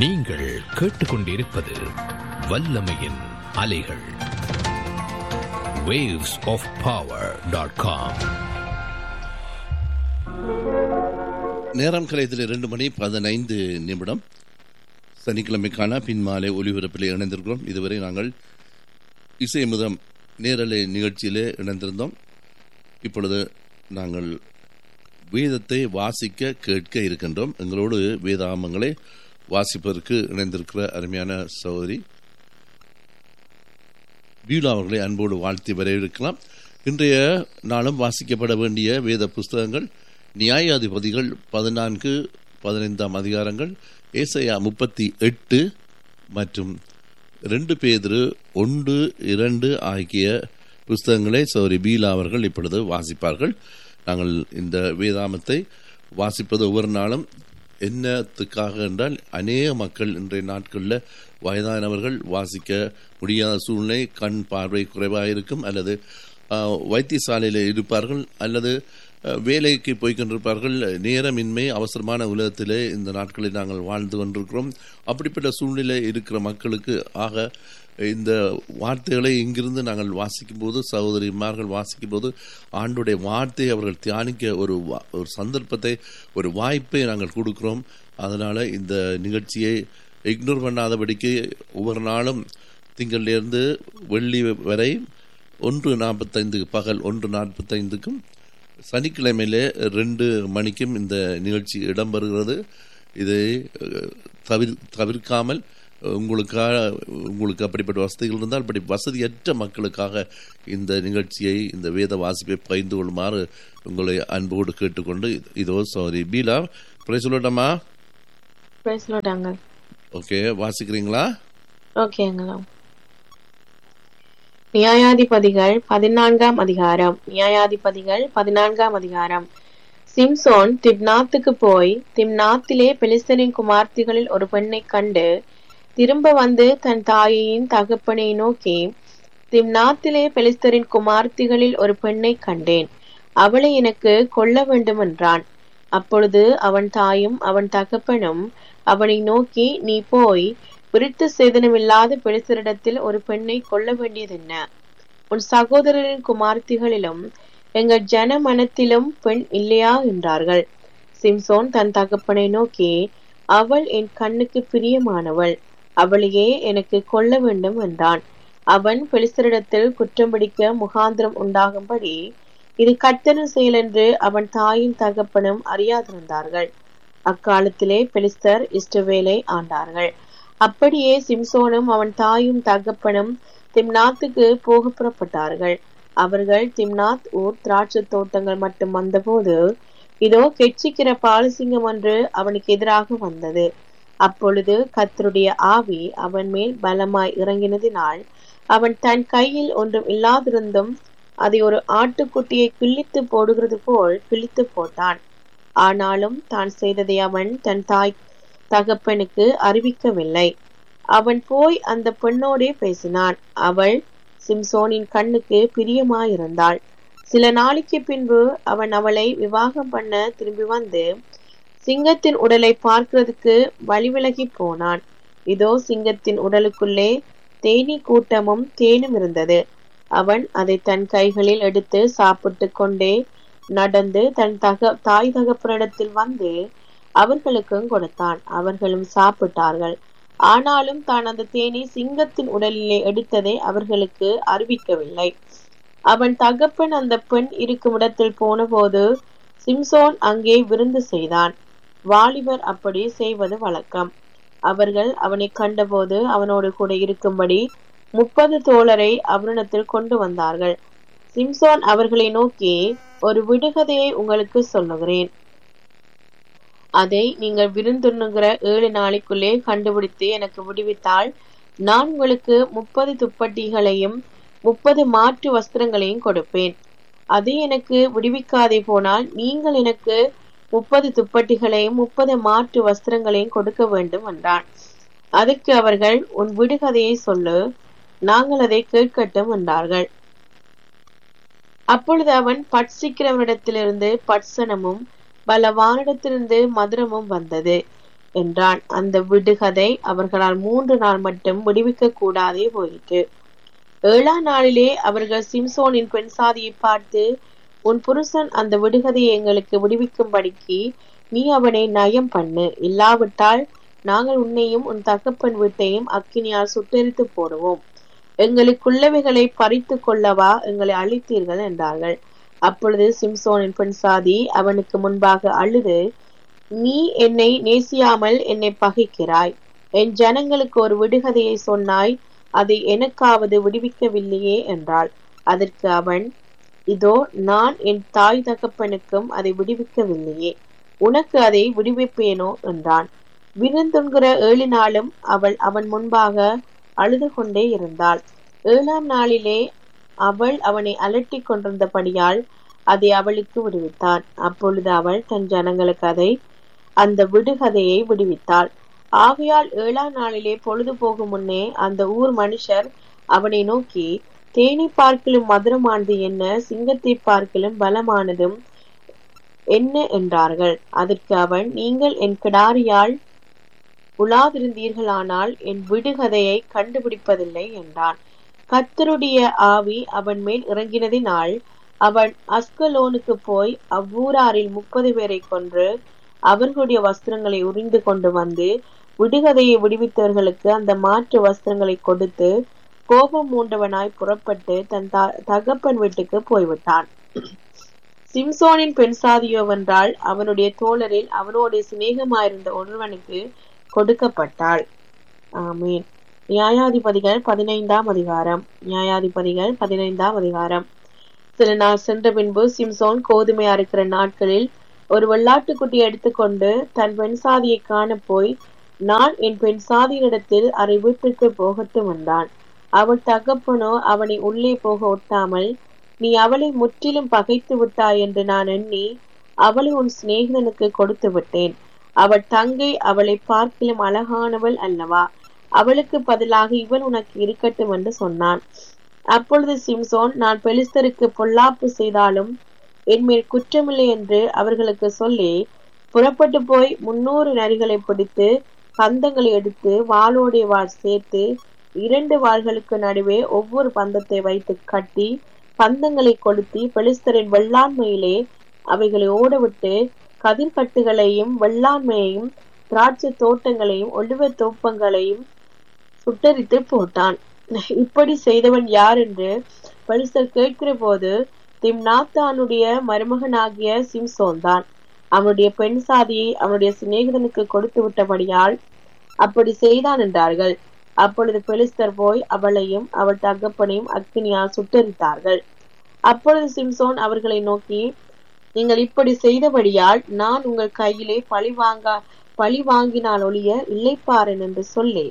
நீங்கள் கேட்டுக்கொண்டிருப்பது வல்லமையின் அலைகள் waves of power.com நேரம் கலையத்தில் இரண்டு மணி பதினைந்து நிமிடம் சனிக்கிழமைக்கான பின்மாலை ஒலிபரப்பில் இணைந்திருக்கிறோம் இதுவரை நாங்கள் இசை முதம் நேரலை நிகழ்ச்சியிலே இணைந்திருந்தோம் இப்பொழுது நாங்கள் வேதத்தை வாசிக்க கேட்க இருக்கின்றோம் எங்களோடு வேதாமங்களை வாசிப்பதற்கு இணைந்திருக்கிற அருமையான சகோதரி பீலா அவர்களை அன்போடு வாழ்த்தி வரவேற்கலாம் இன்றைய நாளும் வாசிக்கப்பட வேண்டிய வேத புஸ்தகங்கள் நியாயாதிபதிகள் பதினான்கு பதினைந்தாம் அதிகாரங்கள் ஏசையா முப்பத்தி எட்டு மற்றும் ரெண்டு பேதிரு ஒன்று இரண்டு ஆகிய புஸ்தகங்களை சௌரி பீலா அவர்கள் இப்பொழுது வாசிப்பார்கள் நாங்கள் இந்த வேதாமத்தை வாசிப்பது ஒவ்வொரு நாளும் என்னத்துக்காக என்றால் அநேக மக்கள் இன்றைய நாட்களில் வயதானவர்கள் வாசிக்க முடியாத சூழ்நிலை கண் பார்வை குறைவாக இருக்கும் அல்லது ஆஹ், வைத்தியசாலையில் இருப்பார்கள் அல்லது அஹ், வேலைக்கு போய்கொண்டிருப்பார்கள் நேரமின்மை அவசரமான உலகத்திலே இந்த நாட்களில் நாங்கள் வாழ்ந்து கொண்டிருக்கிறோம் அப்படிப்பட்ட சூழ்நிலை இருக்கிற மக்களுக்கு ஆக இந்த வார்த்தைகளை இங்கிருந்து நாங்கள் வாசிக்கும்போது சகோதரிமார்கள் வாசிக்கும்போது ஆண்டுடைய வார்த்தையை அவர்கள் தியானிக்க ஒரு வா- ஒரு சந்தர்ப்பத்தை ஒரு வாய்ப்பை நாங்கள் கொடுக்கிறோம் அதனால இந்த நிகழ்ச்சியை இக்னோர் பண்ணாதபடிக்கு ஒவ்வொரு நாளும் திங்களிலிருந்து வெள்ளி வரை ஒன்று நாற்பத்தைந்து பகல் ஒன்று நாற்பத்தைந்துக்கும் சனிக்கிழமையிலே ரெண்டு மணிக்கும் இந்த நிகழ்ச்சி இடம்பெறுகிறது இதை அஹ், தவிர் தவிர்க்காமல் உங்களுக்காக உங்களுக்கு அப்படிப்பட்ட வசதிகள் இருந்தால் அப்படி வசதியற்ற மக்களுக்காக இந்த நிகழ்ச்சியை இந்த வேத வாசிப்பை பகிர்ந்து கொள்ளுமாறு உங்களை அன்போடு கேட்டுக்கொண்டு இதோ சாரி பீலா பிறை சொல்லட்டமா பேசலோட்டாங்க ஓகே வாசிக்கிறீங்களா ஓகேங்களா நியாயாதிபதிகள் பதினான்காம் அதிகாரம் நியாயாதிபதிகள் பதினான்காம் அதிகாரம் சிம்சோன் திம்னாத்துக்கு போய் திம்னாத்திலே பெலிஸ்தரின் குமார்த்திகளில் ஒரு பெண்ணைக் கண்டு திரும்ப வந்து தன் தாயையின் தகப்பனை நோக்கி திம்னாத்திலே பெலிஸ்தரின் குமார்த்திகளில் ஒரு பெண்ணைக் கண்டேன் அவளை எனக்கு கொல்ல வேண்டும் என்றான் அப்பொழுது அவன் தாயும் அவன் தகப்பனும் அவனை நோக்கி நீ போய் விருத்த சேதனமில்லாத பெலிஸ்தரிடத்தில் ஒரு பெண்ணை கொல்ல வேண்டியதென்ன உன் சகோதரரின் குமார்த்திகளிலும் எங்கள் ஜன மனத்திலும் பெண் இல்லையா என்றார்கள் சிம்சோன் தன் தகப்பனை நோக்கி அவள் என் கண்ணுக்கு பிரியமானவள் அவளையே எனக்கு கொல்ல வேண்டும் என்றான் அவன் பெலிஸ்தரிடத்தில் குற்றம் பிடிக்க முகாந்திரம் உண்டாகும்படி இது கர்த்தரின் செயல் என்று அவன் தாயின் தகப்பனும் அறியாதிருந்தார்கள் அக்காலத்திலே பெலிஸ்தர் இஷ்டவேலை ஆண்டார்கள் அப்படியே சிம்சோனும் அவன் தாயும் தகப்பனும் திம்னாத்துக்கு போக புறப்பட்டார்கள் அவர்கள் திம்னாத் ஊர் திராட்சை தோட்டங்கள் மட்டும் வந்தபோது இதோ கெச்சிக்கிற பாலசிங்கம் ஒன்று அவனுக்கு எதிராக வந்தது அப்பொழுது கர்த்தருடைய ஆவி அவன் மேல் பலமாய் இறங்கினதினால் அவன் தன் கையில் ஒன்றும் இல்லாதிருந்தும் அதை ஒரு ஆட்டுக்குட்டியை கிழித்து போடுகிறது போல் கிழித்து போட்டான் ஆனாலும் தான் செய்ததை அவன் தன் தாய் தகப்பனுக்கு அறிவிக்கவில்லை அவன் போய் அந்த பெண்ணோடே பேசினான் அவள் சிம்சோனின் கண்ணுக்கு பிரியமாயிருந்தாள் சில நாளைக்கு பின்பு அவன் அவளை விவாகம் பண்ண திரும்பி வந்து சிங்கத்தின் உடலை பார்க்கிறதுக்கு வழிவிலகி போனான் இதோ சிங்கத்தின் உடலுக்குள்ளே தேனீ கூட்டமும் தேனும் இருந்தது அவன் அதை தன் கைகளில் எடுத்து சாப்பிட்டு கொண்டே நடந்து தன் தக தாய் தகப்பனிடத்தில் வந்து அவர்களுக்கும் கொடுத்தான் அவர்களும் சாப்பிட்டார்கள் ஆனாலும் தான் அந்த தேனை சிங்கத்தின் உடலிலே எடுத்ததை அவர்களுக்கு அறிவிக்கவில்லை அவன் தகப்பன் அந்த பெண் இருக்கும் இடத்தில் போனபோது சிம்சோன் அங்கே விருந்து செய்தான் வாலிபர் அப்படி செய்வது வழக்கம் அவர்கள் அவனை கண்டபோது அவனோடு கூட இருக்கும்படி முப்பது தோழரை அவனிடத்தில் கொண்டு வந்தார்கள் சிம்சோன் அவர்களை நோக்கி ஒரு விடுகதையை உங்களுக்கு சொல்லுகிறேன் அதை நீங்கள் விருந்துண்ணுகிற ஏழு நாளைக்குள்ளே கண்டுபிடித்து எனக்கு விடுவித்தால் நான் உங்களுக்கு முப்பது துப்பட்டிகளையும் முப்பது மாற்று வஸ்திரங்களையும் கொடுப்பேன் அது எனக்கு விடுவிக்காதே போனால் நீங்கள் எனக்கு முப்பது துப்பட்டிகளையும் முப்பது மாற்று வஸ்திரங்களையும் கொடுக்க வேண்டும் என்றான் அதற்கு அவர்கள் உன் விடுகதையை சொல்லு நாங்கள் அதை கேட்கட்டும் என்றார்கள் அப்பொழுது அவன் பட்சிக்கிறவனிடத்திலிருந்து பட்சணமும் பலவானிடத்திலிருந்து மதுரமும் வந்தது என்றான் அந்த விடுகதை அவர்களால் மூன்று நாள் மட்டும் விடுவிக்க கூடாதே போயிற்று ஏழாம் நாளிலே அவர்கள் சிம்சோனின் பெண் சாதியை பார்த்து உன் புருஷன் அந்த விடுகதையை எங்களுக்கு விடுவிக்கும்படிக்கு நீ அவனை நயம் பண்ணு இல்லாவிட்டால் நாங்கள் உன்னையும் உன் தகப்பன் வீட்டையும் அக்கினியால் சுட்டெரித்து போடுவோம் எங்களுக்குள்ளவைகளை பறித்து கொள்ளவா எங்களை அழித்தீர்கள் என்றார்கள் அப்பொழுது சிம்சோனின் பெண் சாதி அவனுக்கு முன்பாக அழுது நீ என்னை நேசியாமல் என்னை பகைக்கிறாய் என் ஜனங்களுக்கு ஒரு விடுகதையை சொன்னாய் அதை எனக்காவது விடுவிக்கவில்லையே என்றாள் அதற்கு அவன் இதோ நான் என் தாய் தகப்பனுக்கும் அதை விடுவிக்கவில்லையே உனக்கு அதை விடுவிப்பேனோ என்றான் விருந்துண்கிற ஏழு நாளும் அவள் அவன் முன்பாக அழுது கொண்டே இருந்தாள் ஏழாம் நாளிலே அவள் அவனை அலட்டிக் கொண்டிருந்தபடியால் அதை அவளுக்கு விடுவித்தான் அப்பொழுது அவள் தன் ஜனங்களுக்கு அதை அந்த விடுகதையை விடுவித்தாள் ஆகையால் ஏழாம் நாளிலே பொழுது போகும் முன்னே அந்த ஊர் மனுஷர் அவனை நோக்கி தேனி பார்க்கிலும் மதுரமானது என்ன சிங்கத்தை பார்க்கிலும் பலமானதும் என்ன என்றார்கள் அதற்கு அவன் நீங்கள் என் கிடாரியால் உலாதிருந்தீர்களானால் என் விடுகதையை கண்டுபிடிப்பதில்லை என்றான் கத்தருடைய ஆவி அவன் மேல் இறங்கினதினால் அவன் அஸ்கலோனுக்கு போய் அவ்வூராரில் முப்பது பேரை கொன்று அவர்களுடைய வஸ்திரங்களை உறிந்து கொண்டு வந்து விடுகதையை விடுவித்தவர்களுக்கு அந்த மாற்று வஸ்திரங்களை கொடுத்து கோபம் மூண்டவனாய் புறப்பட்டு தன் தகப்பன் வீட்டுக்கு போய்விட்டான் சிம்சோனின் பெண் சாதியோவென்றால் அவனுடைய தோழரில் அவனோடு சிநேகமாயிருந்த ஒருவனுக்கு கொடுக்கப்பட்டாள் ஆமீன் நியாயாதிபதிகள் பதினைந்தாம் அதிகாரம் நியாயாதிபதிகள் பதினைந்தாம் அதிகாரம் சில நாள் சென்ற பின்பு சிம்சோன் கோதுமை அறுக்கிற நாட்களில் ஒரு வெள்ளாட்டுக்குட்டியை எடுத்துக்கொண்டு தன் பெண் சாதியை காண போய் நான் என் பெண் சாதியினிடத்தில் அரை வீட்டிற்கு போகட்டும் வந்தான் அவள் தகப்பனோ அவனை உள்ளே போக ஒட்டாமல் நீ அவளை முற்றிலும் பகைத்து விட்டாய் என்று நான் எண்ணி அவளை உன் சிநேகிதனுக்கு கொடுத்து விட்டேன் அவள் தங்கை அவளை பார்க்கிலும் அழகானவள் அல்லவா அவளுக்கு பதிலாக இவன் உனக்கு இருக்கட்டும் என்று சொன்னான் அப்பொழுது சிம்சோன் நான் பெலிஸ்தருக்கு பொல்லாப்பு செய்தாலும் என்மேல் குற்றமில்லை என்று அவர்களுக்கு சொல்லி புறப்பட்டு போய் முன்னூறு நரிகளை பிடித்து பந்தங்களை எடுத்து வாளோடைய வாள் சேர்த்து இரண்டு வாள்களுக்கு நடுவே ஒவ்வொரு பந்தத்தை வைத்து கட்டி பந்தங்களை கொளுத்தி பெலிஸ்தரின் வெள்ளாண்மையிலே அவைகளை ஓடவிட்டு கதிர்கட்டுகளையும் வெள்ளாண்மையையும் திராட்சை தோட்டங்களையும் ஒளிவ தோப்பங்களையும் சுட்டரித்து போட்டான் இப்படி செய்தவன் யார் என்று பெலிஸ்தர் கேட்கிற போது திம்நாத்தானுடைய மருமகனாகிய சிம்சோன் தான் அவனுடைய பெண் சாதியை அவனுடைய சிநேகிதனுக்கு கொடுத்து விட்டபடியால் அப்படி செய்தான் என்றார்கள் அப்பொழுது பெலிஸ்தர் போய் அவளையும் அவள் தகப்பனையும் அக்னியால் சுட்டரித்தார்கள் அப்பொழுது சிம்சோன் அவர்களை நோக்கி நீங்கள் இப்படி செய்தபடியால் நான் உங்கள் கையிலே பழி வாங்க பழி வாங்கினால் ஒழிய இல்லைப்பாரன் என்று சொல்லி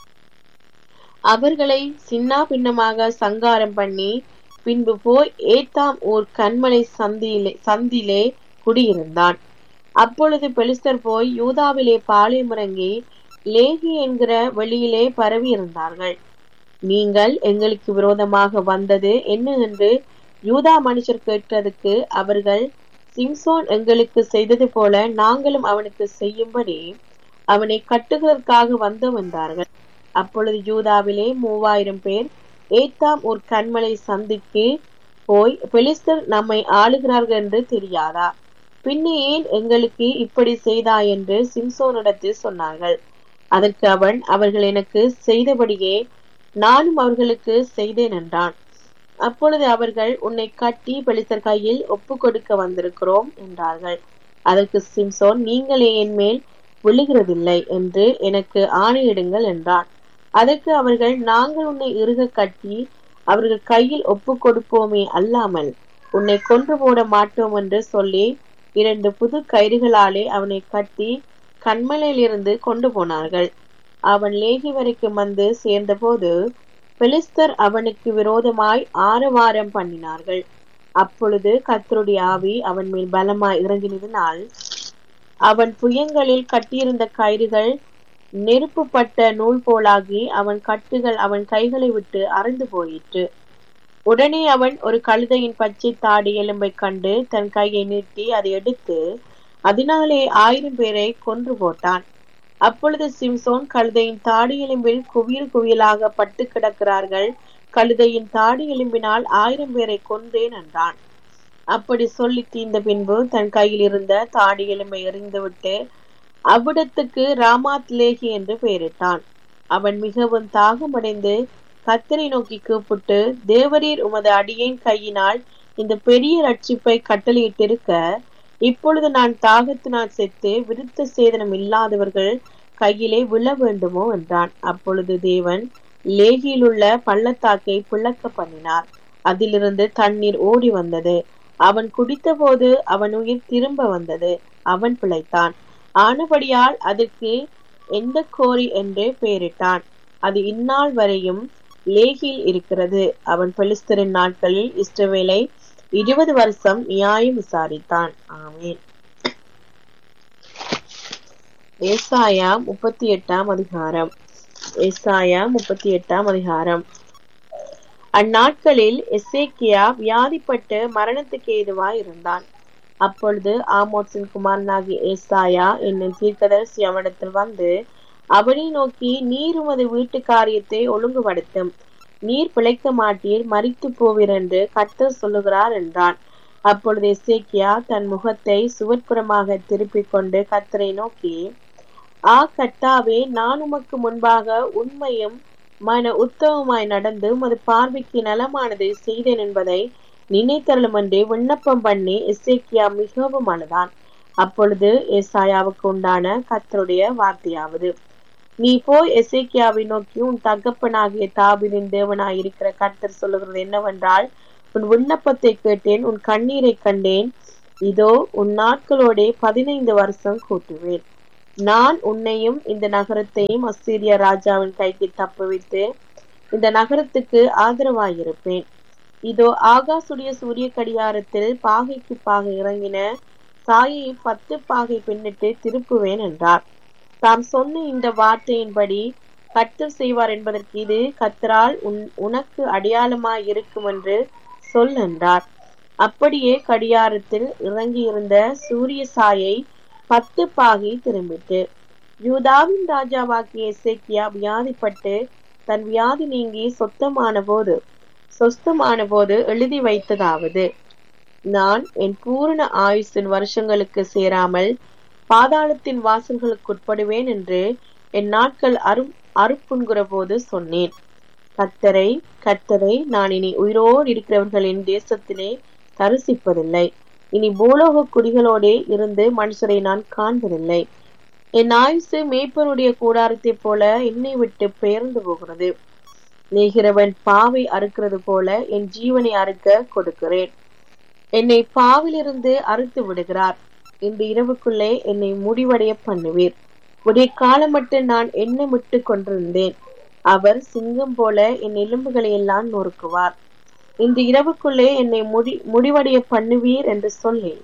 அவர்களை சின்னா பின்னமாக சங்காரம் பண்ணி பின்பு போய் ஏத்தாம் ஊர் கண்மலை சந்தியிலே சந்திலே குடியிருந்தான் அப்பொழுது பெலிஸ்தர் போய் யூதாவிலே பாளையமுறங்கி லேகி என்கிற வெளியிலே பரவி இருந்தார்கள் நீங்கள் எங்களுக்கு விரோதமாக வந்தது என்ன என்று யூதா மனுஷர் கேட்டதுக்கு அவர்கள் சிம்சோன் எங்களுக்கு செய்தது போல நாங்களும் அவனுக்கு செய்யும்படி அவனை கட்டுகிறதற்காக வந்தோம் என்றார்கள் அப்பொழுது யூதாவிலே மூவாயிரம் பேர் ஏத்தாம் ஒரு கண்மலை சந்திக்கு போய் பெலிஸ்தர் நம்மை ஆளுகிறார்கள் என்று தெரியாதா பின்னே ஏன் எங்களுக்கு இப்படி செய்தா என்று சிம்சோனிடத்தில் சொன்னார்கள் அதற்கு அவன் அவர்கள் எனக்கு செய்தபடியே நானும் அவர்களுக்கு செய்தேன் என்றான் அப்பொழுது அவர்கள் உன்னை கட்டி பெலிஸ்தர் கையில் ஒப்பு கொடுக்க வந்திருக்கிறோம் என்றார்கள் அதற்கு சிம்சோன் நீங்களே என் மேல் விழுகிறதில்லை என்று எனக்கு ஆணையிடுங்கள் என்றான் அதற்கு அவர்கள் நாங்கள் உன்னை இறுக கட்டி அவர்கள் கையில் ஒப்பு கொடுப்போமே அல்லாமல் உன்னை கொன்று போட மாட்டோம் என்று சொல்லி இரண்டு புது கயிறுகளாலே அவனை கட்டி கண்மலையிலிருந்து கொண்டு போனார்கள் அவன் லேகி வரைக்கும் வந்து சேர்ந்தபோது பெலிஸ்தர் அவனுக்கு விரோதமாய் ஆரவாரம் பண்ணினார்கள் அப்பொழுது கத்தருடைய ஆவி அவன் மேல் பலமாய் இறங்கினதினால் அவன் புயங்களில் கட்டியிருந்த கயிறுகள் நெருப்புப்பட்ட நூல் போலாகி அவன் கட்டுகள் அவன் கைகளை விட்டு அறந்து போயிற்று உடனே அவன் ஒரு கழுதையின் பச்சை தாடி எலும்பை கண்டு தன் கையை நீட்டி அதை எடுத்து அதனாலே ஆயிரம் பேரை கொன்று போட்டான் அப்பொழுது சிம்சோன் கழுதையின் தாடி எலும்பில் குவியல் குவியலாக பட்டு கிடக்கிறார்கள் கழுதையின் தாடி எலும்பினால் ஆயிரம் பேரை கொன்றேன் என்றான் அப்படி சொல்லி தீர்ந்த பின்பு தன் கையில் இருந்த தாடி எலும்பை எறிந்துவிட்டு அவ்விடத்துக்கு ராமாத் லேகி என்று பெயரிட்டான் அவன் மிகவும் தாகமடைந்து கத்தரை நோக்கி கூப்பிட்டு தேவரீர் உமது அடியேன் கையினால் இந்த பெரிய ரட்சிப்பை கட்டளையிட்டிருக்க இப்பொழுது நான் தாகத்தினால் செத்து விருத்த சேதனம் இல்லாதவர்கள் கையிலே விழ வேண்டுமோ என்றான் அப்பொழுது தேவன் லேகியில் உள்ள பள்ளத்தாக்கை பிளக்க பண்ணினார் அதிலிருந்து தண்ணீர் ஓடி வந்தது அவன் குடித்தபோது அவன் உயிர் திரும்ப வந்தது அவன் பிழைத்தான் ஆனபடியால் அதற்கு எந்த கோரி என்று பெயரிட்டான் அது இந்நாள் வரையும் லேகியில் இருக்கிறது அவன் பெலிஸ்தரின் நாட்களில் இஸ்ரவேலை இருபது வருஷம் நியாயம் விசாரித்தான் ஆமீன் ஏசாயா முப்பத்தி எட்டாம் அதிகாரம் ஏசாயா முப்பத்தி எட்டாம் அதிகாரம் அந்நாட்களில் எசேக்கியா வியாதிப்பட்டு மரணத்துக்கு ஏதுவாய் இருந்தான் அப்பொழுது ஆமோட்சின் குமாரனாகி ஏசாயா என்னும் தீர்க்கதரிசி அவனிடத்தில் வந்து அவனை நோக்கி நீர் உமது வீட்டு காரியத்தை ஒழுங்குபடுத்தும் நீர் பிழைக்க மாட்டீர் மறித்து போவீர் என்று கர்த்தர் சொல்லுகிறார் என்றான் அப்பொழுது எசேக்கியா தன் முகத்தை சுவர்புறமாக திருப்பிக் கொண்டு கர்த்தரை நோக்கி ஆ கர்த்தாவே நான் உமக்கு முன்பாக உண்மையும் மன உத்தவமாய் நடந்து உமது பார்வைக்கு நலமானதை செய்தேன் என்பதை நினைத்தருளும் என்று விண்ணப்பம் பண்ணி எசேக்கியா மிகவும் அழுதான் அப்பொழுது ஏசாயாவுக்கு உண்டான கர்த்தருடைய வார்த்தையாவது நீ போய் எசேக்கியாவை நோக்கி உன் தகப்பனாகிய தாபிரின் தேவனாய் இருக்கிற கர்த்தர் சொல்லுகிறது என்னவென்றால் உன் விண்ணப்பத்தை கேட்டேன் உன் கண்ணீரை கண்டேன் இதோ உன் நாட்களோடே பதினைந்து வருஷம் கூட்டுவேன் நான் உன்னையும் இந்த நகரத்தையும் அஸ்சீரிய ராஜாவின் கைக்கு தப்புவித்து இந்த நகரத்துக்கு ஆதரவாயிருப்பேன் இதோ ஆகாசுடைய சூரிய கடியாரத்தில் பாகைக்கு பாகை இறங்கின சாயை பத்து பாகை பின்னிட்டு திருப்புவேன் என்றார் தாம் சொன்ன இந்த வார்த்தையின்படி கர்த்தர் செய்வார் என்பதற்கு இது கத்தரால் உன் உனக்கு அடையாளமாய் இருக்கும் என்று சொல் என்றார் அப்படியே கடியாரத்தில் இறங்கியிருந்த சூரிய சாயை பத்து பாகை திரும்பிட்டு யூதாவின் ராஜாவாகிய எசேக்கியா வியாதிப்பட்டு தன் வியாதி நீங்கி சொத்தமான போது சொஸ்தமான போது எழுதி வைத்ததாவது நான் என் பூரண ஆயுசின் வருஷங்களுக்கு சேராமல் பாதாளத்தின் வாசல்களுக்கு உட்படுவேன் என்று என் நாட்கள் அரு அறுப்புண்கிற போது சொன்னேன் கத்தரை கத்தரை நான் இனி உயிரோடு இருக்கிறவர்களின் தேசத்திலே தரிசிப்பதில்லை இனி பூலோக குடிகளோடே இருந்து மனுஷரை நான் காண்பதில்லை என் ஆயுசு மேய்ப்பனுடைய கூடாரத்தைப் போல என்னை விட்டு பெயர்ந்து போகிறது நெய்கிறவன் பாவை அறுக்கிறது போல என் ஜீவனை அறுக்க கொடுக்கிறேன் என்னை பாவிலிருந்து அறுத்து விடுகிறார் இன்று இரவுக்குள்ளே என்னை முடிவடைய பண்ணுவீர் உடைய காலம் மட்டும் நான் எண்ணமிட்டு கொண்டிருந்தேன் அவர் சிங்கம் போல என் எலும்புகளை எல்லாம் நொறுக்குவார் இன்று இரவுக்குள்ளே என்னை முடி முடிவடைய பண்ணுவீர் என்று சொல்லி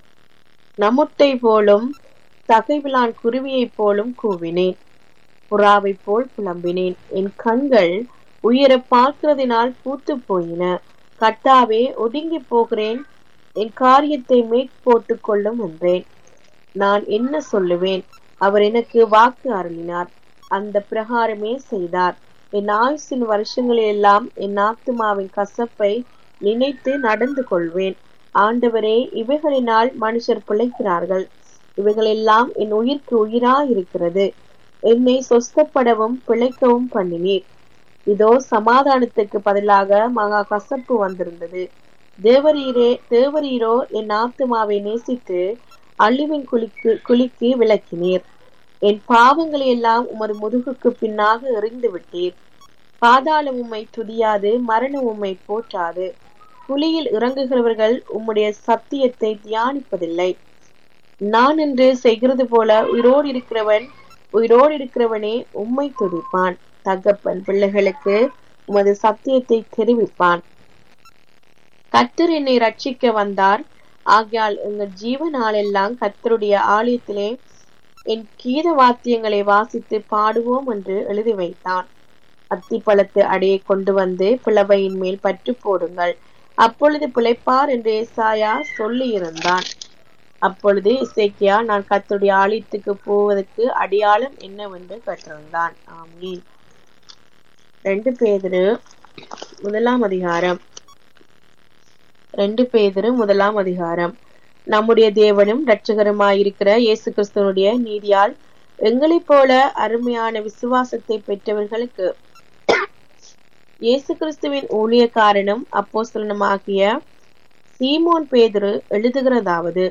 நமுட்டை போலும் தகைவிலான் குருவியைப் போலும் கூவினேன் புறாவைப் போல் புலம்பினேன் என் கண்கள் உயர பார்க்கிறதினால் பூத்து போயின கட்டாவே ஒதுங்கி போகிறேன் என் காரியத்தை மேற் போட்டுக் கொள்ளும் என்றேன் நான் என்ன சொல்லுவேன் அவர் எனக்கு வாக்கு அருளினார் அந்த பிரகாரமே செய்தார் என் ஆயுசின் வருஷங்களெல்லாம் என் ஆத்துமாவின் கசப்பை நினைத்து நடந்து கொள்வேன் ஆண்டவரே இவைகளினால் மனுஷர் பிழைக்கிறார்கள் இவைகளெல்லாம் என் உயிர்க்கு உயிரா இருக்கிறது என்னை சொஸ்தப்படவும் பிழைக்கவும் பண்ணினீர் இதோ சமாதானத்துக்கு பதிலாக மகா கசப்பு வந்திருந்தது தேவரீரே தேவரீரோ என் ஆத்துமாவை நேசித்து அழிவின் குளிக்கு குளிக்கு விளக்கினீர் என் பாவங்களை எல்லாம் உமது முதுகுக்கு பின்னாக எறிந்து விட்டீர் பாதாள உம்மை துதியாது மரண உம்மை போற்றாது குழியில் இறங்குகிறவர்கள் உம்முடைய சத்தியத்தை தியானிப்பதில்லை நான் என்று செய்கிறது போல உயிரோடு இருக்கிறவன் உயிரோடு இருக்கிறவனே உம்மை துதிப்பான் தகப்பன் பிள்ளைகளுக்கு உமது சத்தியத்தை தெரிவிப்பான் கத்தர் என்னை ரட்சிக்க வந்தார் ஆகையால் எங்கள் ஜீவனாலெல்லாம் கத்தருடைய ஆலயத்திலே என் கீத வாத்தியங்களை வாசித்து பாடுவோம் என்று எழுதி வைத்தான் அத்திப்பழத்து அடையை கொண்டு வந்து பிளவையின் மேல் பற்று போடுங்கள் அப்பொழுது பிழைப்பார் என்று ஏசாயா சொல்லி இருந்தான் அப்பொழுது இசைக்கியா நான் கர்த்தருடைய ஆலயத்துக்கு போவதற்கு அடையாளம் என்னவென்று கேட்டிருந்தான் ஆமீன் ரெண்டு பேதிரு முதலாம் அதிகாரம் ரெண்டு பேதிரு முதலாம் அதிகாரம் நம்முடைய தேவனும் இரட்சகருமாயிருக்கிற இயேசு கிறிஸ்துவனுடைய நீதியால் எங்களைப் போல அருமையான விசுவாசத்தை பெற்றவர்களுக்கு இயேசு கிறிஸ்துவின் ஊழியக்காரனும் அப்போஸ்தலனுமாகிய சீமோன் பேதுரு எழுதுகிறதாவது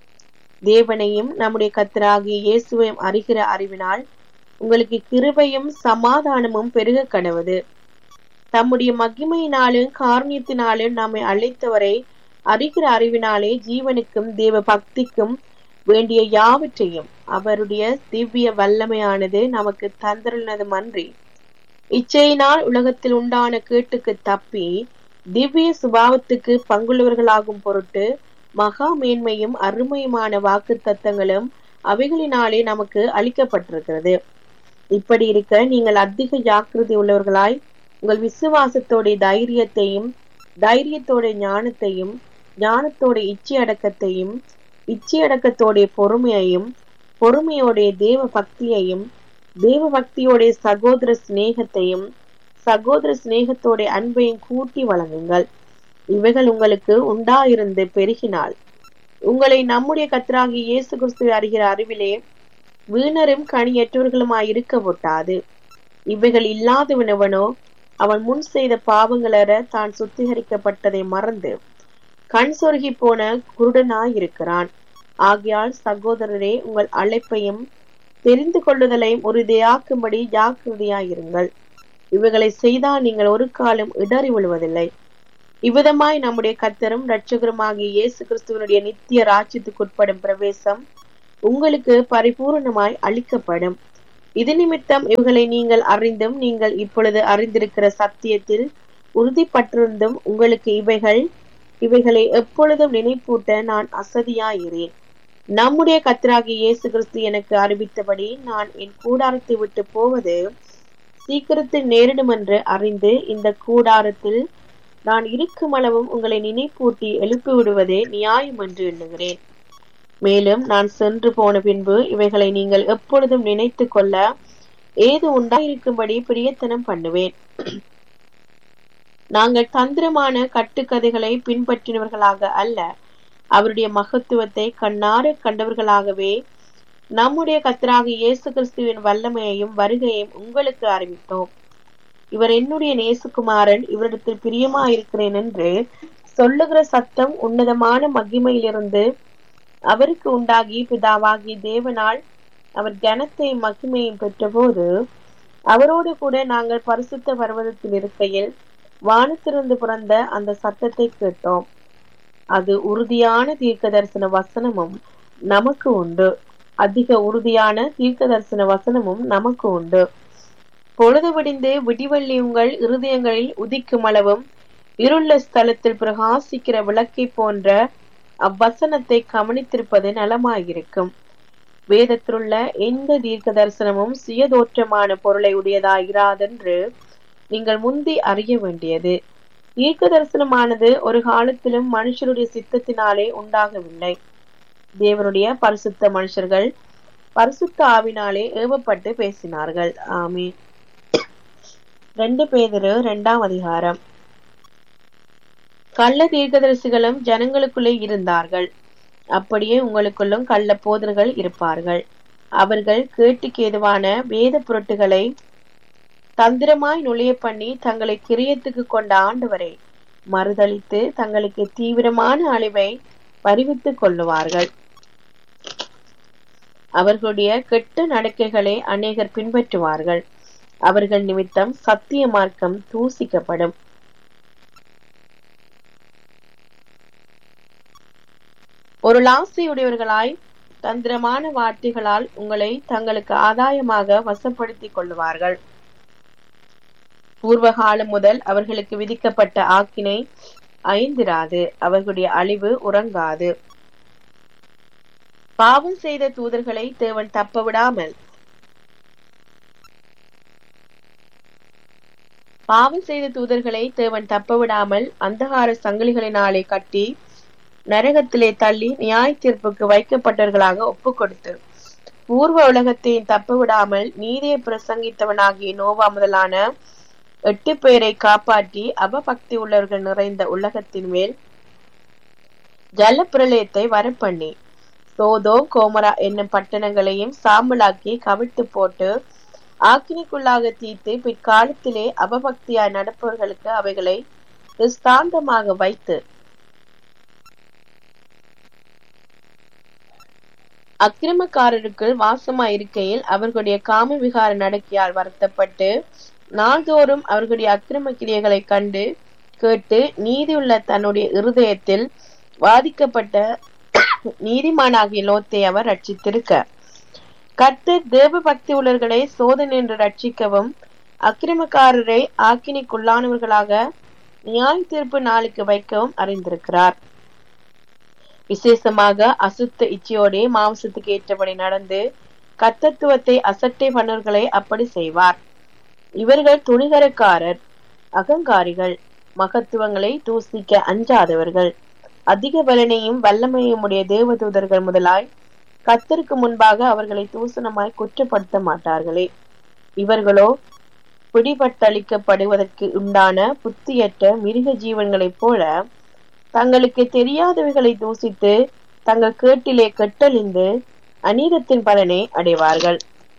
தேவனையும் நம்முடைய கத்தராகிய இயேசுவையும் அறிகிற அறிவினால் உங்களுக்கு கிருபையும் சமாதானமும் பெருக கடவுது தம்முடைய மகிமையினாலும் காரணியத்தினாலும் நம்மை அழைத்தவரை அறிகிற அறிவினாலே ஜீவனுக்கும் தேவ பக்திக்கும் வேண்டிய யாவற்றையும் அவருடைய திவ்ய வல்லமையானது நமக்கு தந்திருந்ததும் அன்றி இச்சையினால் உலகத்தில் உண்டான கேட்டுக்கு தப்பி திவ்ய சுபாவத்துக்கு பங்குள்ளவர்களாகும் பொருட்டு மகா மேன்மையும் அருமையுமான வாக்கு தத்தங்களும் அவைகளினாலே நமக்கு அளிக்கப்பட்டிருக்கிறது இப்படி இருக்க நீங்கள் அதிக ஜாக்கிரதை உள்ளவர்களாய் உங்கள் விசுவாசத்தோட தைரியத்தையும் தைரியத்தோட ஞானத்தையும் ஞானத்தோட இச்சை அடக்கத்தையும் இச்சை அடக்கத்தோடைய பொறுமையையும் பொறுமையோடைய தேவ பக்தியையும் தேவ பக்தியோடைய சகோதர சிநேகத்தையும் சகோதர சிநேகத்தோட அன்பையும் கூட்டி வழங்குங்கள் இவைகள் உங்களுக்கு உண்டாயிருந்து பெருகினால் உங்களை நம்முடைய கத்தராகி இயேசு கிறிஸ்துவை அறிகிற அறிவிலே வீணரும் கனியற்றவர்களுமாய் இருக்க ஒட்டாது இவைகள் இல்லாதவனவனோ அவன் முன் செய்த பாவங்களற தான் சுத்திகரிக்கப்பட்டதை மறந்து கண் சொருகி போன குருடனாயிருக்கிறான் ஆகையால் சகோதரரே உங்கள் அழைப்பையும் தெரிந்து கொள்ளுதலையும் உறுதியாக்கும்படி ஜாக்கிரதையாயிருங்கள் இவைகளை செய்தால் நீங்கள் ஒரு காலம் இடறி விழுவதில்லை இவ்விதமாய் நம்முடைய கத்தரும் இரட்சகருமாகிய இயேசு கிறிஸ்துவனுடைய நித்திய ராஜ்யத்துக்குட்படும் பிரவேசம் உங்களுக்கு பரிபூர்ணமாய் அளிக்கப்படும் இது நிமித்தம் இவைகளை நீங்கள் அறிந்தும் நீங்கள் இப்பொழுது அறிந்திருக்கிற சத்தியத்தில் உறுதிப்பட்டிருந்தும் உங்களுக்கு இவைகள் இவைகளை எப்பொழுதும் நினைப்பூட்ட நான் அசதியாயிரேன் நம்முடைய கத்தராகிய இயேசு கிறிஸ்து எனக்கு அறிவித்தபடி நான் என் கூடாரத்தை விட்டு போவது சீக்கிரத்தில் நேரிடும் என்று அறிந்து இந்த கூடாரத்தில் நான் இருக்கும் அளவும் உங்களை நினைப்பூட்டி எழுப்பி விடுவதே நியாயம் என்று எண்ணுகிறேன் மேலும் நான் சென்று போன பின்பு இவைகளை நீங்கள் எப்பொழுதும் நினைத்து கொள்ள ஏது உண்டாயிருக்கும்படி பிரியத்தனம் பண்ணுவேன் நாங்கள் தந்திரமான கட்டுக்கதைகளை பின்பற்றினவர்களாக அல்ல அவருடைய மகத்துவத்தை கண்ணார கண்டவர்களாகவே நம்முடைய கத்தராக இயேசு கிறிஸ்துவின் வல்லமையையும் வருகையையும் உங்களுக்கு அறிவித்தோம் இவர் என்னுடைய நேசுகுமாரன் இவரிடத்தில் பிரியமா இருக்கிறேன் என்று சொல்லுகிற சத்தம் உன்னதமான மகிமையிலிருந்து அவருக்கு உண்டாகி பிதாவாகி தேவனால் அவர் கனத்தையும் மகிமையும் பெற்றபோது அவரோடு கூட நாங்கள் பரிசுத்த பர்வதத்தில் இருக்கையில் வானத்திலிருந்து பிறந்த அந்த சத்தத்தை கேட்டோம் அது உறுதியான தீர்க்க தரிசன வசனமும் நமக்கு உண்டு அதிக உறுதியான தீர்க்க தரிசன வசனமும் நமக்கு உண்டு பொழுது விடிந்து விடிவெள்ளி உங்கள் இருதயங்களில் உதிக்கும் அளவும் இருள்ள ஸ்தலத்தில் பிரகாசிக்கிற விளக்கை போன்ற அவ்வசனத்தை கவனித்திருப்பது நலமாயிருக்கும் வேதத்திலுள்ள எந்த தீர்க்க தரிசனமும் சுயதோற்றமான பொருளை உடையதாயிராதென்று நீங்கள் முந்தி அறிய வேண்டியது தீர்க்க தரிசனமானது ஒரு காலத்திலும் மனுஷருடைய சித்தத்தினாலே உண்டாகவில்லை தேவனுடைய பரிசுத்த மனுஷர்கள் பரிசுத்த ஆவினாலே ஏவப்பட்டு பேசினார்கள் ஆமே ரெண்டு பேதரு இரண்டாம் அதிகாரம் கள்ள தீர்க்கதரிசிகளும் ஜனங்களுக்குள்ளே இருந்தார்கள் அப்படியே உங்களுக்குள்ளும் கள்ள போதர்கள் இருப்பார்கள் அவர்கள் கேட்டுக்கு ஏதுவான வேத புரட்டுகளை தந்திரமாய் நுழைய பண்ணி தங்களை கிரியத்துக்கு கொண்ட ஆண்டவரை மறுதளித்து தங்களுக்கு தீவிரமான அழிவை பறிவித்துக் கொள்ளுவார்கள் அவர்களுடைய கெட்ட நடக்கைகளை அநேகர் பின்பற்றுவார்கள் அவர்கள் நிமித்தம் சத்திய மார்க்கம் தூசிக்கப்படும் ஒரு லாசையுடையவர்களாய் தந்திரமான வார்த்தைகளால் உங்களை தங்களுக்கு ஆதாயமாக வசப்படுத்திக் கொள்ளுவார்கள் பூர்வகாலம் முதல் அவர்களுக்கு விதிக்கப்பட்ட ஆக்கினை ஐந்திராது அவர்களுடைய அழிவு உறங்காது பாவம் செய்த தூதர்களை தேவன் தப்ப விடாமல் பாவம் செய்த தூதர்களை தேவன் தப்ப விடாமல் அந்தகார சங்கிலிகளினாலே கட்டி நரகத்திலே தள்ளி நியாய தீர்ப்புக்கு வைக்கப்பட்டவர்களாக ஒப்புக் கொடுத்து பூர்வ உலகத்தை தப்ப விடாமல் நீதியை பிரசங்கித்தவனாகிய நோவா முதலான எட்டு பேரை காப்பாற்றி அவபக்தி உள்ளவர்கள் நிறைந்த உலகத்தின் மேல் ஜல பிரளயத்தை வரப்பண்ணி சோதோ கோமரா என்னும் பட்டணங்களையும் சாம்பலாக்கி கவிழ்த்து போட்டு ஆக்கினிக்குள்ளாக தீர்த்து பிற்காலத்திலே அவபக்தியாய் நடப்பவர்களுக்கு அவைகளை திஸ்தாந்தமாக வைத்து அக்கிரமக்காரருக்குள் வாசமாயிருக்கையில் அவர்களுடைய காம விகார நடக்கையால் வருத்தப்பட்டு நாள்தோறும் அவர்களுடைய அக்கிரம கிரியைகளை கண்டு கேட்டு நீதியுள்ள தன்னுடைய இருதயத்தில் வாதிக்கப்பட்ட நீதிமானாகிய லோத்தை அவர் ரட்சித்திருக்க கர்த்தர் தேவ பக்தி உள்ளவர்களை சோதனை என்று ரட்சிக்கவும் அக்கிரமக்காரரை ஆக்கினிக்குள்ளானவர்களாக நியாய தீர்ப்பு நாளுக்கு வைக்கவும் அறிந்திருக்கிறார் விசேஷமாக அசுத்த இச்சையோடே மாംസத்துக்கு ஏற்றபடி நடந்து கத்தத்துவத்தை அசட்டை பண்ணவர்களை அப்படி செய்வார் இவர்கள் துணிகரக்காரர் அகங்காரிகள் மகத்துவங்களை தூசிக்க அஞ்சாதவர்கள் அதிக பலனையும் வல்லமையும் உடைய தேவதூதர்கள் முதலாய் கத்தருக்கு முன்பாக அவர்களை தூசணமாய் குற்றப்படுத்த மாட்டார்களே இவர்களோ பிடிபட்டளிக்கப்படுவதற்கு உண்டான புத்தியற்ற மிருக ஜீவன்களைப் போல தங்களுக்கு தெரியாதவைகளை தூசித்து தங்கள் கேட்டிலே கெட்டழிந்து அநீதத்தின் பலனை அடைவார்கள்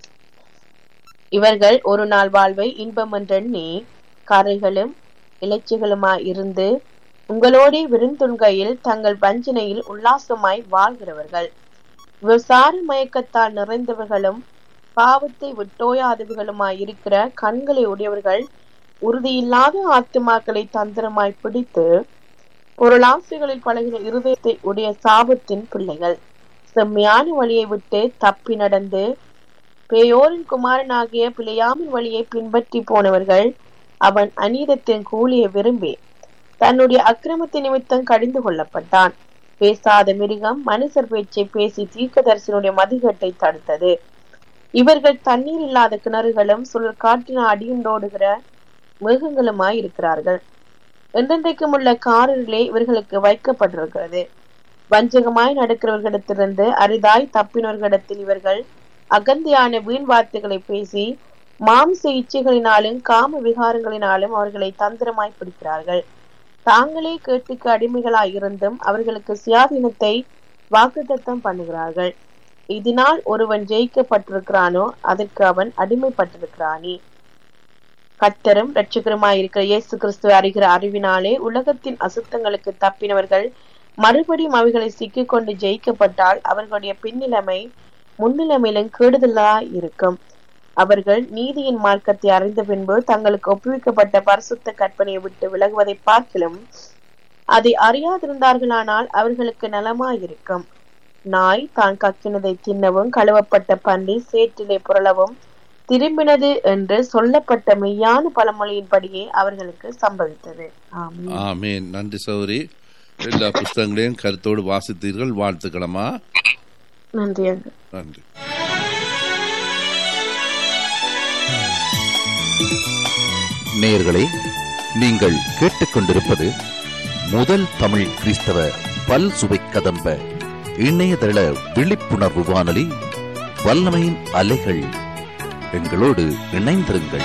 இவர்கள் ஒரு நாள் வாழ்வை இன்பம் என்றெண்ணி கரைகளும் இலைச்சிகளுமாய் இருந்து உங்களோடே விருந்துண்கையில் தங்கள் வஞ்சனையில் உல்லாசமாய் வாழ்கிறவர்கள் விசார மயக்கத்தால் நிறைந்தவர்களும் பாவத்தை விட்டோயாதவர்களுமாய் இருக்கிற கண்களை உடையவர்கள் உறுதியில்லாத ஆத்துமாக்களை தந்திரமாய் பிடித்து பொருளாசைகளில் பழகின இருதயத்தை உடைய சாபத்தின் பிள்ளைகள் செம்மையான வழியை விட்டு தப்பி நடந்து பேயோரின் குமாரனாகிய பிழையாமின் வழியை பின்பற்றி போனவர்கள் அவன் அநீதத்தின் கூலியை விரும்பி தன்னுடைய அக்கிரமத்தின் நிமித்தம் கடிந்து கொள்ளப்பட்டான் பேசாத மிருகம் மனுஷர் பேச்சை பேசி தீர்க்கதரிசனுடைய மதிகட்டை தடுத்தது இவர்கள் தண்ணீர் இல்லாத கிணறுகளும் சுழல் காற்றின அடியுண்டோடுகிற மிருகங்களுமாய் இருக்கிறார்கள் என்றென்றைக்கும் உள்ள காரிலே இவர்களுக்கு வைக்கப்பட்டிருக்கிறது வஞ்சகமாய் நடக்கிறவர்களிடத்திலிருந்து அரிதாய் தப்பினவர்களிடத்தில் இவர்கள் அகந்தியான வீண் வார்த்தைகளை பேசி மாம்ச இச்சைகளினாலும் காம விகாரங்களினாலும் அவர்களை தந்திரமாய் பிடிக்கிறார்கள் தாங்களே கேட்டுக்கு அடிமைகளாய் இருந்தும் அவர்களுக்கு சுயாதீனத்தை வாக்குத்தத்தம் பண்ணுகிறார்கள் இதனால் ஒருவன் ஜெயிக்கப்பட்டிருக்கிறானோ அதற்கு அவன் அடிமைப்பட்டிருக்கிறானே கத்தரும் இரட்சகருமாய் இருக்கிற இயேசு கிறிஸ்துவை அறிகிற அறிவினாலே உலகத்தின் அசுத்தங்களுக்கு தப்பினவர்கள் மறுபடியும் அவைகளை சிக்கிக்கொண்டு ஜெயிக்கப்பட்டால் அவர்களுடைய பின்னிலைமை முன்னிலைமையிலும் கேடுதலாய் இருக்கும் அவர்கள் நீதியின் மார்க்கத்தை அறிந்த பின்பு தங்களுக்கு ஒப்புவிக்கப்பட்ட பரிசுத்த கற்பனையை விட்டு விலகுவதை பார்க்கிலும் அதை அறியாதிருந்தார்களானால் அவர்களுக்கு நலமாயிருக்கும் நாய் தான் கக்கினதை தின்னவும் கழுவப்பட்ட பன்றி சேற்றிலே புரளவும் திரும்பினது என்று சொல்லப்பட்ட மெய்யான பழமொழியின்படியே அவர்களுக்கு சம்பவித்தது ஆமென் ஆமேன் நன்றி சௌரி எல்லா புஸ்தகங்களையும் கருத்தோடு வாசித்தீர்கள் வாழ்த்துக்களமா நன்றி அங்கு நன்றி நேயர்களே நீங்கள் கேட்டுக்கொண்டிருப்பது முதல் தமிழ் கிறிஸ்தவ பல் சுவை கதம்ப இணையதள விழிப்புணர்வு வானொலி வல்லமையின் அலைகள் எங்களோடு இணைந்திருங்கள்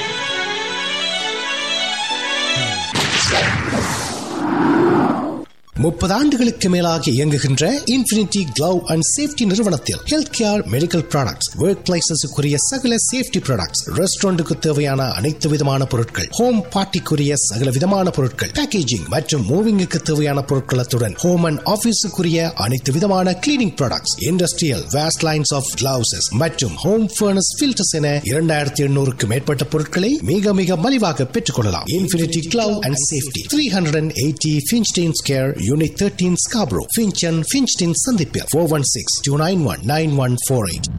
முப்பது ஆண்டுகளுக்கு மேலாக இயங்குகின்ற இன்ஃபினிட்டி கிளவ் அண்ட் சேஃப்டி நிறுவனத்தில் health care medical products work பிளேசஸுக்குரிய சகல சேஃப்டி ப்ராடக்ட்ஸ் ரெஸ்டாரண்ட்டுக்கு தேவையான அனைத்து விதமான பொருட்கள் ஹோம் பார்ட்டிக்குரிய சகல விதமான பொருட்கள் பேக்கேஜிங் மற்றும் மூவிங்குக்கு தேவையான பொருட்களத்துடன் ஹோம் அண்ட் ஆபீஸுக்குரிய அனைத்து விதமான cleaning products industrial waste lines of gloves மற்றும் ஹோம் ஃபர்னஸ் ஃபில்டர்ஸ் என இரண்டாயிரத்தி எண்ணூறுக்கு மேற்பட்ட பொருட்களை மிக மிக மலிவாக பெற்றுக் கொள்ளலாம் infinity glove and safety three hundred and eighty Finchdene square unit thirteen Scarborough Finch and Finchdene சந்திப்பில் four one six two nine one nine one four eight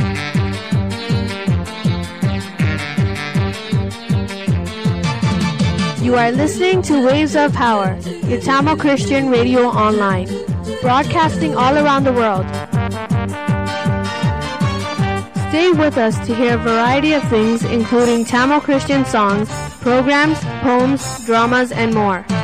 You are listening to Waves of Power, your Tamil Christian radio online, broadcasting all around the world. Stay with us to hear a variety of things, including Tamil Christian songs, programs, poems, dramas, and more.